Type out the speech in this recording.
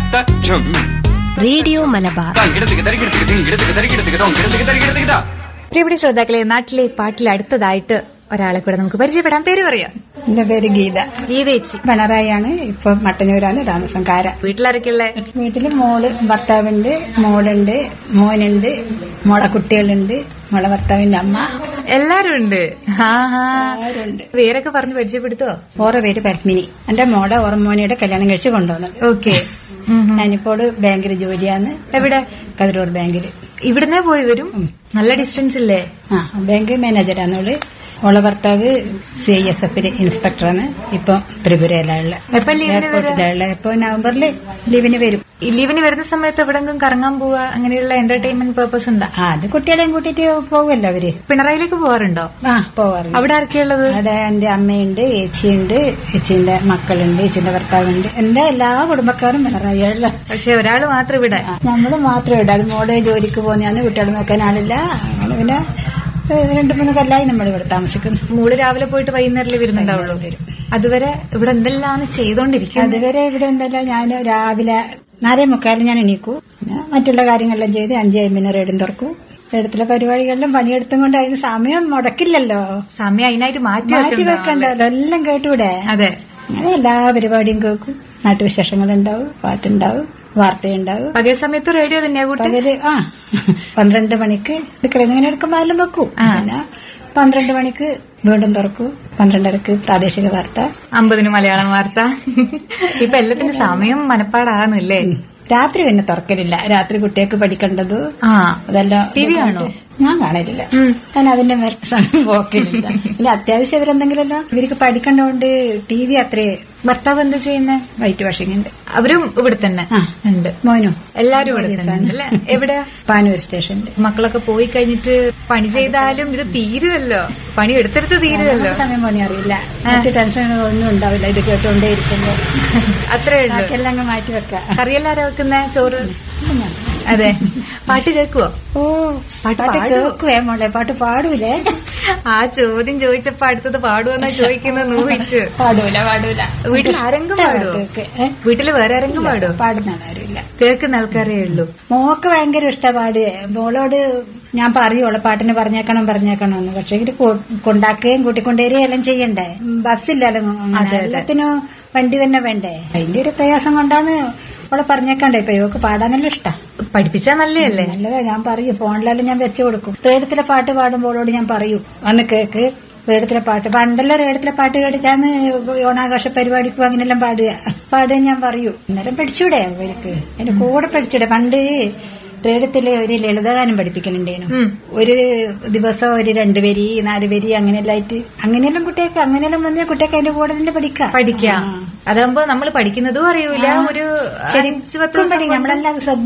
തച്ചും radio Malabar തങ്കിടത്തിക്ക് തരികിടത്തിക്ക് തിങ്കിടത്തിക്ക് തരികിടത്തിക്ക് തൊങ്കിടത്തിക്ക് തരികിടത്തിക്ക് താ പ്രിയപ്പെട്ട ശ്രോതാക്കളെ നാട്ടിലെ പാട്ടിൽ അടുത്തതായിട്ട് ഒരാളെ കൂടെ നമുക്ക് പരിചയപ്പെടാൻ പേര് പറയാം എന്റെ പേര് ഗീത ഗീതേച്ചി പിണറായിയാണ് ഇപ്പൊ മട്ടന്നൂരാണ് താമസം കാര വീട്ടിലാരൊക്കെയുള്ള വീട്ടില് മോള് ഭർത്താവുണ്ട് മോളുണ്ട് മോനുണ്ട് മോളെ കുട്ടികളുണ്ട് മോളെ ഭർത്താവിന്റെ അമ്മ എല്ലാരും ഉണ്ട് ആ ആ. എല്ലാവരുണ്ട് പേരൊക്കെ പറഞ്ഞ് പരിചയപ്പെടുത്തോ ഓരോ പേര് പത്മിനി എന്റെ മോടെ ഓർമ്മോനിയുടെ കല്യാണം കഴിച്ച് കൊണ്ടുവന്നത് ഓക്കെ ഞാനിപ്പോൾ ബാങ്കിൽ ജോലിയാണ് എവിടെ കതിരൂർ ബാങ്കിൽ ഇവിടുന്നേ പോയി വരും നല്ല ഡിസ്റ്റൻസ് ഇല്ലേ ആ ബാങ്ക് മാനേജറാണ് ഓള് ഓളെ ഭർത്താവ് സി ഐ എസ് എഫില് ഇൻസ്പെക്ടറാണ് ഇപ്പൊ ത്രിപുരയിലുള്ള എപ്പോ ലീവിന് വരാ എയർപോർട്ടിലുള്ള ഇപ്പൊ നവംബറിൽ ലീവിന് വരും ഈ ലീവിന് വരുന്ന സമയത്ത് എവിടെങ്കിലും കറങ്ങാൻ പോവാ അങ്ങനെയുള്ള എന്റർടൈൻമെന്റ് പേർപ്പസ് ഉണ്ടാ ആ അത് കുട്ടികളെയും കൂട്ടിട്ട് പോകുമല്ലോ അവര് പിണറായിലേക്ക് പോവാറുണ്ടോ ആ പോവാറുണ്ട് അവിടെ ആരൊക്കെയുള്ളത് അവിടെ എന്റെ അമ്മയുണ്ട് ഏച്ചിയുണ്ട് ഏച്ചിന്റെ മക്കളുണ്ട് ഏച്ചിന്റെ ഭർത്താവുണ്ട് എന്റെ എല്ലാ കുടുംബക്കാരും പിണറായിയുള്ള പക്ഷെ ഒരാള് മാത്രം ഇവിടെ നമ്മള് മാത്രമേ ഇട അത് മോളെ ജോലിക്ക് പോകുന്നതാണ് കുട്ടികളെ നോക്കാൻ ആളില്ല അങ്ങനെ പിന്നെ ഏഹ്, രണ്ടു മൂന്ന് കൊല്ലായി നമ്മൾ ഇവിടെ താമസിക്കുന്നു മൂള് രാവിലെ പോയിട്ട് വൈകുന്നേരല്ലേ വരുന്നുണ്ടാവുള്ളൂ അതുവരെ ഇവിടെ എന്തെല്ലാം ചെയ്തോണ്ടിരിക്കുന്നത് അതുവരെ ഇവിടെ എന്തല്ല ഞാൻ രാവിലെ നാലേ മുക്കാലിന് ഞാൻ എണീക്കൂ പിന്നെ മറ്റുള്ള കാര്യങ്ങളെല്ലാം ചെയ്ത് അഞ്ച് അമ്പതിന് റേഡും തുറക്കും റേഡത്തിലെ പരിപാടികളിലും പണിയെടുത്തും കൊണ്ട് അതിന് സമയം മുടക്കില്ലല്ലോ സമയം അതിനായിട്ട് മാറ്റി മാറ്റി വെക്കണ്ടോ? വെക്കണ്ടല്ലോ എല്ലാം കേട്ടൂടെ അതെ അങ്ങനെ എല്ലാ പരിപാടിയും കേൾക്കും നാട്ടുവിശേഷങ്ങളുണ്ടാവും പാട്ടുണ്ടാവും വാർത്തയുണ്ടാവും പകൽ സമയത്ത് റേഡിയോ തന്നെയാ കൂട്ടി പകല് ആ പന്ത്രണ്ട് മണിക്ക് അടുക്കളയിൽ നിന്ന് ഇങ്ങനെ എടുക്കുമ്പോൾ എല്ലാം വെക്കും പിന്നെ പന്ത്രണ്ട് മണിക്ക് വീണ്ടും തുറക്കും പന്ത്രണ്ടരക്ക് പ്രാദേശിക വാർത്ത അമ്പതിന് മലയാളം വാർത്ത ഇപ്പൊ എല്ലാത്തിന്റെ സമയം മനപ്പാടാകുന്നില്ലേ രാത്രി പിന്നെ തുറക്കലില്ല രാത്രി കുട്ടികൾക്ക് പഠിക്കേണ്ടത് ആ അതെല്ലാം ടി വി കാണോ? ഞാൻ കാണില്ല ഞാൻ അതിന്റെ മേൽ സമയം പോക്കില്ല പിന്നെ അത്യാവശ്യം ഇവരെന്തെങ്കിലുമല്ലോ ഇവർക്ക് പഠിക്കേണ്ടതുകൊണ്ട് ടി വി അത്രേ ഭർത്താവ് എന്താ ചെയ്യുന്നേ വൈറ്റ് വാഷിംഗ് ഉണ്ട് അവരും ഇവിടെ തന്നെ ആ. ഉണ്ട് മോനും എല്ലാരും ഇവിടെ തന്നെ ഉണ്ട് അല്ലേ എവിടെയാ പാനൂർ സ്റ്റേഷനിൽ മക്കളൊക്കെ പോയി കഴിഞ്ഞിട്ട് പണി ചെയ്താലും ഇത് തീരുമല്ലോ പണി എടുത്തെടുത്ത് തീരുമല്ലോ സമയം പോണി അറിയില്ല മറ്റു ടെൻഷൻ ഒന്നും ഉണ്ടാവില്ല ഇത് കേട്ടോണ്ടേ ഇരിക്കുമ്പോ അത്രേ ഉള്ളൂ ബാക്കിയെല്ലാം അങ്ങ് മാറ്റി വെക്കാം കറിയെല്ലാരും വെക്കുന്ന ചോറ് അതെ പാട്ട് കേക്കുവോ ഓ പാട്ട് പാട്ട് പാടുവോ? കേൾക്കുവേ മോളെ പാട്ട് പാടൂലേ ആ ചോദ്യം ചോദിച്ചപ്പോ അടുത്തത് പാടുവെന്നാ ചോദിക്കുന്നത് ഊഹിച്ചു പാടൂല പാടൂല വീട്ടിൽ ആരെങ്കിലും പാടുവോ കേക്ക്. ഏ? വീട്ടില് വേറെ ആരെങ്കിലും പാടുവോ പാടുന്ന ആരുമില്ല കേൾക്കുന്ന ആൾക്കാരേ ഉള്ളൂ മോക്ക് ഭയങ്കര ഇഷ്ട പാട് മോളോട് ഞാൻ പറയുള്ളൂ പാട്ടിന് പറഞ്ഞേക്കണം പറഞ്ഞേക്കണം എന്ന് പക്ഷെ ഇത് കൊണ്ടാക്കുകയും കൂട്ടിക്കൊണ്ടേരുകയും എല്ലാം ചെയ്യണ്ടേ ഉം, ബസ്സില്ലല്ലോ അങ്ങനെ. എല്ലാത്തിനും വണ്ടി തന്നെ വേണ്ടേ അതിന്റെ ഒരു പ്രയാസം കൊണ്ടാന്ന് അവളെ പറഞ്ഞേക്കണ്ടേ ഇപ്പൊ ഇവക്ക് പാടാനെല്ലാം ഇഷ്ടാ പഠിപ്പിച്ചാ നല്ലതല്ലേ നല്ലതാ ഞാൻ പറയും ഫോണിലെല്ലാം ഞാൻ വെച്ചു കൊടുക്കും റേഡത്തിലെ പാട്ട് പാടുമ്പോളോട് ഞാൻ പറയും വന്ന് കേക്ക് റേഡത്തിലെ പാട്ട് പണ്ടെല്ലാം റേഡത്തിലെ പാട്ട് കേട്ടിട്ടാന്ന് ഓണാഘോഷ പരിപാടിക്കും അങ്ങനെല്ലാം പാടുക പാടുക ഞാൻ പറയൂ അന്നേരം പഠിച്ചൂടെ അവർക്ക് എന്റെ കൂടെ പഠിച്ചൂടെ പണ്ട് റേഡത്തില് ഒരു ലളിതഗാനം പഠിപ്പിക്കലുണ്ടേനു ഉം. ഒരു ദിവസം ഒരു രണ്ടു വരി നാല് വരി അങ്ങനെയെല്ലാം ആയിട്ട് അങ്ങനെയെല്ലാം കുട്ടിയൊക്കെ അങ്ങനെയെല്ലാം വന്ന കുട്ടിയൊക്കെ അതിന്റെ കൂടെ തന്നെ പഠിക്കാം പഠിക്കാം അതാകുമ്പോ നമ്മൾ പഠിക്കുന്നതും അറിയൂല ഒരു അഞ്ച് പത്ത് ശരിക്കും ദിവസം പഠിക്കും കൊണ്ട് നമ്മളെല്ലാം ശ്രദ്ധ